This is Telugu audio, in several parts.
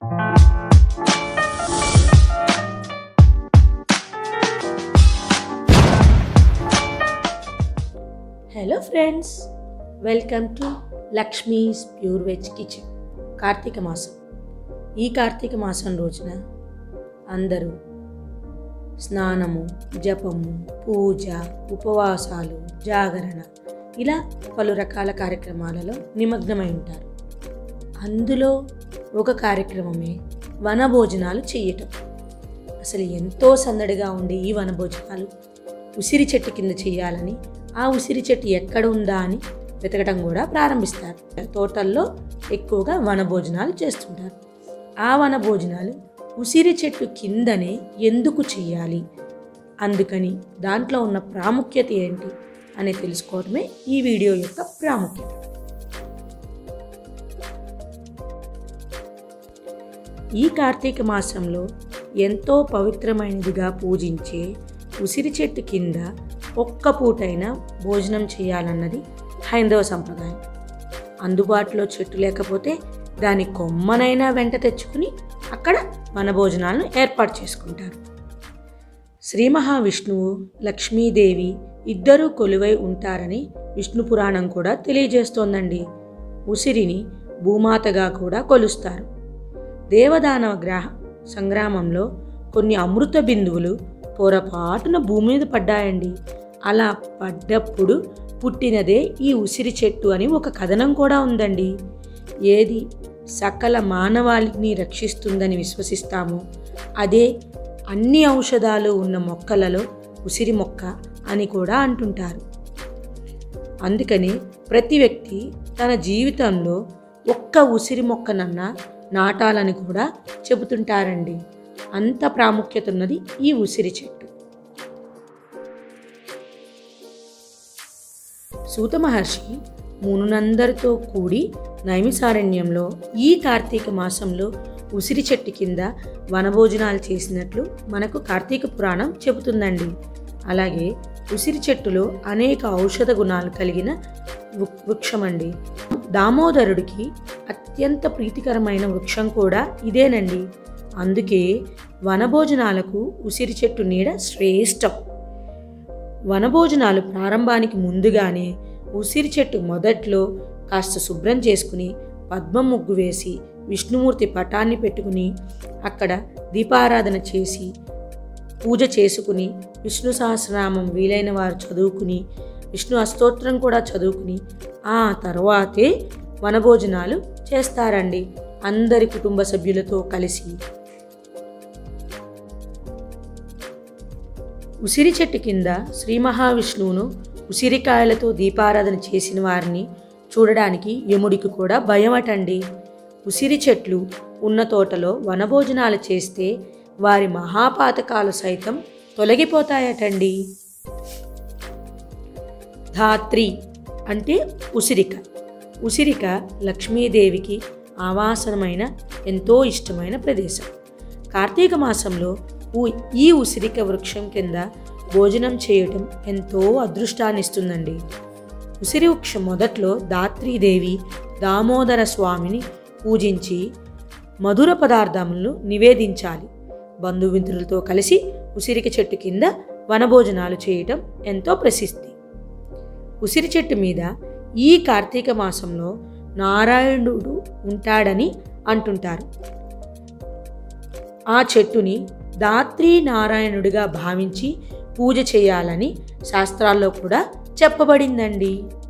hello friends welcome to Lakshmi's pure veg kitchen కార్తీక మాసం ఈ కార్తీక మాసం రోజున అందరూ స్నానము జపము పూజ ఉపవాసాలు జాగరణ ఇలా పలు రకాల కార్యక్రమాలలో నిమగ్నమై ఉంటారు అందులో ఒక కార్యక్రమమే వనభోజనాలు చేయటం అసలు ఎంతో సందడిగా ఉండే ఈ వనభోజనాలు ఉసిరి చెట్టు కింద చేయాలని ఆ ఉసిరి చెట్టు ఎక్కడ ఉందా అని వెతకడం కూడా ప్రారంభిస్తారు తోటల్లో ఎక్కువగా వనభోజనాలు చేస్తుంటారు ఆ వనభోజనాలు ఉసిరి చెట్టు కిందనే ఎందుకు చేయాలి అందుకని దాంట్లో ఉన్న ప్రాముఖ్యత ఏంటి అని తెలుసుకోవడమే ఈ వీడియో యొక్క ప్రాముఖ్యత ఈ కార్తీక మాసంలో ఎంతో పవిత్రమైనదిగా పూజించే ఉసిరి చెట్టు కింద ఒక్క పూటైనా భోజనం చేయాలన్నది హైందవ సంప్రదాయం అందుబాటులో చెట్టు లేకపోతే దాని కొమ్మనైనా వెంట తెచ్చుకుని అక్కడ మన భోజనాలను ఏర్పాటు చేసుకుంటారు శ్రీ మహావిష్ణువు లక్ష్మీదేవి ఇద్దరూ కొలువై ఉంటారని విష్ణు పురాణం కూడా తెలియజేస్తోందండి ఉసిరిని భూమాతగా కూడా కొలుస్తారు దేవదానవ గ్రహ సంగ్రామంలో కొన్ని అమృత బిందువులు పొరపాటున భూమి మీద పడ్డాయండి అలా పడ్డప్పుడు పుట్టినదే ఈ ఉసిరి చెట్టు అని ఒక కథనం కూడా ఉందండి ఏది సకల మానవాళిని రక్షిస్తుందని విశ్వసిస్తామో అదే అన్ని ఔషధాలు ఉన్న మొక్కలలో ఉసిరి మొక్క అని కూడా అంటుంటారు అందుకని ప్రతి వ్యక్తి తన జీవితంలో ఒక్క ఉసిరి మొక్కనన్నా నాటాలని కూడా చెబుతుంటారండి అంత ప్రాముఖ్యత ఉన్నది ఈ ఉసిరి చెట్టు సూత మహర్షి మునునందరితో కూడి నైమిసారణ్యంలో ఈ కార్తీక మాసంలో ఉసిరి చెట్టు కింద వనభోజనాలు చేసినట్లు మనకు కార్తీక పురాణం చెబుతుందండి అలాగే ఉసిరి చెట్టులో అనేక ఔషధ గుణాలు కలిగిన వృ- వృక్షమండి దామోదరుడికి అత్యంత ప్రీతికరమైన వృక్షం కూడా ఇదేనండి అందుకే వనభోజనాలకు ఉసిరి చెట్టు నీడ శ్రేష్టం వనభోజనాలు ప్రారంభానికి ముందుగానే ఉసిరి చెట్టు మొదట్లో కాస్త శుభ్రం చేసుకుని పద్మ ముగ్గు వేసి విష్ణుమూర్తి పటాన్ని పెట్టుకుని అక్కడ దీపారాధన చేసి పూజ చేసుకుని విష్ణు సహస్రనామం వీలైన వారు చదువుకుని విష్ణు అష్టోత్తరం కూడా చదువుకుని ఆ తర్వాతే వనభోజనాలు చేస్తారండి అందరి కుటుంబ సభ్యులతో కలిసి ఉసిరి చెట్టు కింద శ్రీ మహావిష్ణువును ఉసిరికాయలతో దీపారాధన చేసిన వారిని చూడడానికి యముడికి కూడా భయమటండి ఉసిరి చెట్లు ఉన్న తోటలో వనభోజనాలు చేస్తే వారి మహాపాతకాలు సైతం తొలగిపోతాయటండి ధాత్రి అంటే ఉసిరిక ఉసిరిక లక్ష్మీదేవికి ఆవాసనమైన ఎంతో ఇష్టమైన ప్రదేశం కార్తీక మాసంలో ఊ- ఈ ఉసిరిక వృక్షం కింద భోజనం చేయటం ఎంతో అదృష్టాన్నిస్తుందండి ఉసిరి వృక్షం మొదట్లో దాత్రీదేవి దామోదర స్వామిని పూజించి మధుర పదార్థములను నివేదించాలి బంధుమిత్రులతో కలిసి ఉసిరిక చెట్టు కింద వనభోజనాలు చేయటం ఎంతో ప్రసిద్ధి ఉసిరి చెట్టు మీద ఈ కార్తీక మాసంలో నారాయణుడు ఉంటాడని అంటుంటారు ఆ చెట్టుని దాత్రి నారాయణుడిగా భావించి పూజ చేయాలని శాస్త్రాల్లో కూడా చెప్పబడిందండి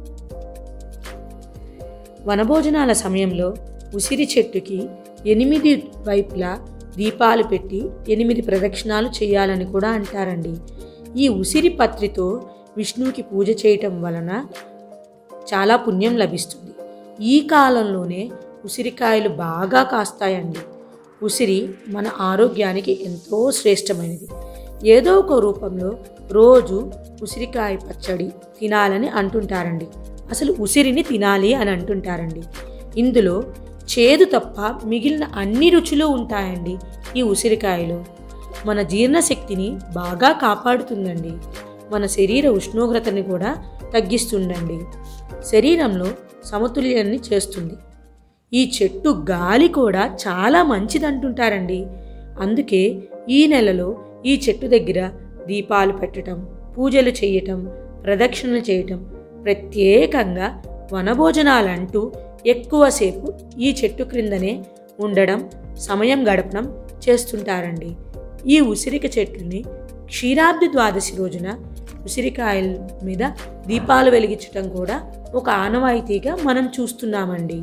వనభోజనాల సమయంలో ఉసిరి చెట్టుకి ఎనిమిది వైపులా దీపాలు పెట్టి ఎనిమిది ప్రదక్షిణాలు చేయాలని కూడా అంటారండి ఈ ఉసిరి పత్రితో విష్ణువుకి పూజ చేయటం వలన చాలా పుణ్యం లభిస్తుంది ఈ కాలంలోనే ఉసిరికాయలు బాగా కాస్తాయండి ఉసిరి మన ఆరోగ్యానికి ఎంతో శ్రేష్టమైనది ఏదో ఒక రూపంలో రోజు ఉసిరికాయ పచ్చడి తినాలని అంటుంటారండి అసలు ఉసిరిని తినాలి అని అంటుంటారండి ఇందులో చేదు తప్ప మిగిలిన అన్ని రుచులు ఉంటాయండి ఈ ఉసిరికాయలో మన జీర్ణశక్తిని బాగా కాపాడుతుందండి మన శరీర ఉష్ణోగ్రతని కూడా తగ్గిస్తుందండి శరీరంలో సమతుల్యాన్ని చేస్తుంది ఈ చెట్టు గాలి కూడా చాలా మంచిదంటుంటారండి అందుకే ఈ నెలలో ఈ చెట్టు దగ్గర దీపాలు పెట్టడం పూజలు చేయటం ప్రదక్షిణలు చేయటం ప్రత్యేకంగా వనభోజనాలంటూ ఎక్కువసేపు ఈ చెట్టు క్రిందనే ఉండడం సమయం గడపడం చేస్తుంటారండి ఈ ఉసిరిక చెట్లుని క్షీరాబ్ది ద్వాదశి రోజున ఉసిరికాయల మీద దీపాలు వెలిగించటం కూడా ఒక ఆనవాయితీగా మనం చూస్తున్నామండి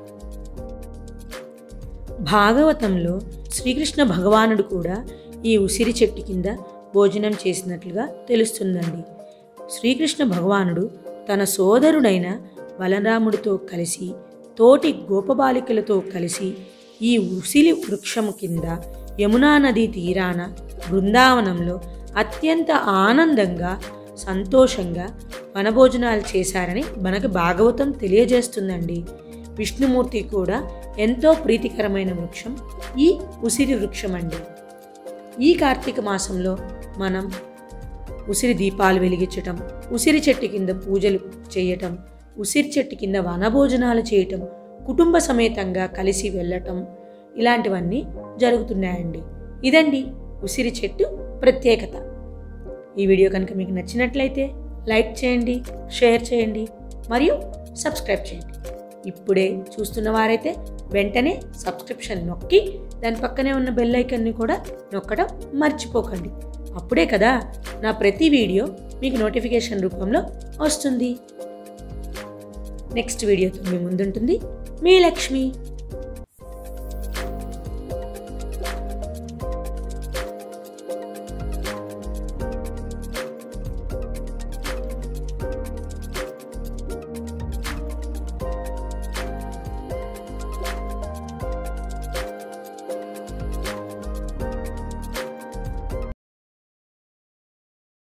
భాగవతంలో శ్రీకృష్ణ భగవానుడు కూడా ఈ ఉసిరి చెట్టు కింద భోజనం చేసినట్లుగా తెలుస్తుందండి శ్రీకృష్ణ భగవానుడు తన సోదరుడైన బలరాముడితో కలిసి తోటి గోపబాలికలతో కలిసి ఈ ఉసిరి వృక్షము కింద యమునా నదీ తీరాన బృందావనంలో అత్యంత ఆనందంగా సంతోషంగా వనభోజనాలు చేశారని మనకు భాగవతం తెలియజేస్తుందండి విష్ణుమూర్తి కూడా ఎంతో ప్రీతికరమైన వృక్షం ఈ ఉసిరి వృక్షం అండి ఈ కార్తీక మాసంలో మనం ఉసిరి దీపాలు వెలిగించటం ఉసిరి చెట్టు కింద పూజలు చేయటం ఉసిరి చెట్టు కింద వనభోజనాలు చేయటం కుటుంబ సమేతంగా కలిసి వెళ్ళటం ఇలాంటివన్నీ జరుగుతున్నాయండి ఇదండి ఉసిరి చెట్టు ప్రత్యేకత ఈ వీడియో కనుక మీకు నచ్చినట్లయితే లైక్ చేయండి షేర్ చేయండి మరియు సబ్స్క్రైబ్ చేయండి ఇప్పుడే చూస్తున్న వారైతే వెంటనే సబ్స్క్రిప్షన్ నొక్కి దాని పక్కనే ఉన్న బెల్ ఐకన్ని కూడా నొక్కడం మర్చిపోకండి అప్పుడే కదా నా ప్రతి వీడియో మీకు నోటిఫికేషన్ రూపంలో వస్తుంది నెక్స్ట్ వీడియోతో మీ ముందుంటుంది మీ లక్ష్మి